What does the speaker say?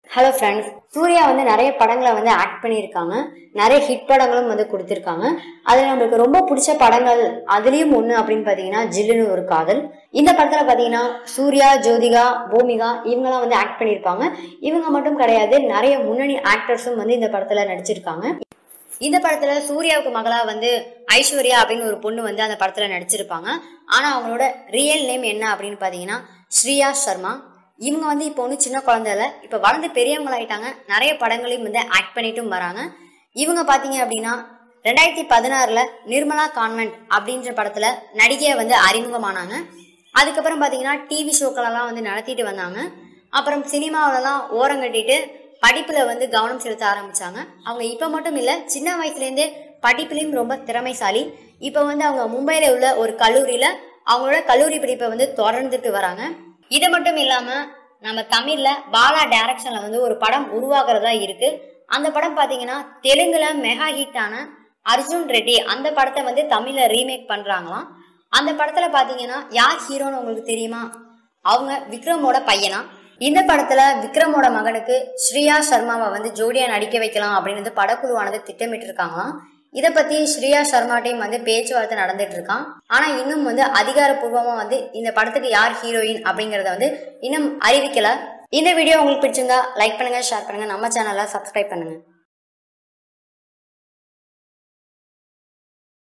hello friends Surya வந்து நிறைய படங்களை வந்து ஆக்ட் பண்ணியிருக்காங்க நிறைய ஹிட் படங்களும் வந்து கொடுத்துருக்காங்க அதில் நம்மளுக்கு ரொம்ப பிடிச்ச படங்கள் அதுலேயும் ஒன்று அப்படின்னு பார்த்தீங்கன்னா ஜில்லுன்னு ஒரு காதல் இந்த படத்தில் பார்த்தீங்கன்னா சூர்யா ஜோதிகா பூமிகா இவங்கெல்லாம் வந்து ஆக்ட் பண்ணியிருப்பாங்க இவங்க மட்டும் கிடையாது நிறைய முன்னணி ஆக்டர்ஸும் வந்து இந்த படத்தில் நடிச்சிருக்காங்க இந்த படத்துல சூர்யாவுக்கு மகளா வந்து ஐஸ்வர்யா அப்படின்னு ஒரு பொண்ணு வந்து அந்த படத்துல நடிச்சிருப்பாங்க ஆனா அவங்களோட ரியல் நேம் என்ன அப்படின்னு பாத்தீங்கன்னா ஸ்ரீயா சர்மா இவங்க வந்து இப்போ ஒன்றும் சின்ன குழந்தை இல்லை இப்போ வளர்ந்து பெரியவங்களாயிட்டாங்க நிறைய படங்களையும் வந்து ஆக்ட் பண்ணிட்டும் வராங்க இவங்க பார்த்தீங்க அப்படின்னா ரெண்டாயிரத்தி பதினாறுல நிர்மலா கான்வென்ட் அப்படின்ற படத்துல நடிகையை வந்து அறிமுகமானாங்க அதுக்கப்புறம் பார்த்தீங்கன்னா டிவி ஷோக்களெல்லாம் வந்து நடத்திட்டு வந்தாங்க அப்புறம் சினிமாவிலலாம் ஓரம் கட்டிட்டு படிப்புல வந்து கவனம் செலுத்த ஆரம்பிச்சாங்க அவங்க இப்ப மட்டும் இல்ல சின்ன வயசுல இருந்தே படிப்புலயும் ரொம்ப திறமைசாலி இப்ப வந்து அவங்க மும்பையில உள்ள ஒரு கல்லூரியில அவங்களோட கல்லூரி படிப்பை வந்து தொடர்ந்துட்டு வராங்க இது மட்டும் இல்லாம நம்ம தமிழ்ல பாலா டைரக்ஷன்ல வந்து ஒரு படம் உருவாகிறதா இருக்கு அந்த படம் பாத்தீங்கன்னா தெலுங்குல மெகா ஹிட் ஆன அர்ஜுன் ரெட்டி அந்த படத்தை வந்து தமிழ்ல ரீமேக் பண்றாங்களாம் அந்த படத்துல பாத்தீங்கன்னா யார் ஹீரோன்னு உங்களுக்கு தெரியுமா அவங்க விக்ரமோட பையனா இந்த படத்துல விக்ரமோட மகனுக்கு ஸ்ரீயா சர்மாவை வந்து ஜோடியா நடிக்க வைக்கலாம் அப்படின்னு வந்து படக்குழுவானது திட்டமிட்டு இருக்காங்களாம் இதை பத்தி ஸ்ரீயா சர்மாட்டையும் வந்து பேச்சுவார்த்தை நடந்துட்டு இருக்கான் ஆனா இன்னும் வந்து அதிகாரப்பூர்வமா வந்து இந்த படத்துக்கு யார் ஹீரோயின் அப்படிங்கறத வந்து இன்னும் அறிவிக்கல இந்த வீடியோ உங்களுக்கு பிடிச்சிருந்தா லைக் பண்ணுங்க ஷேர் பண்ணுங்க நம்ம சேனலை சப்ஸ்கிரைப் பண்ணுங்க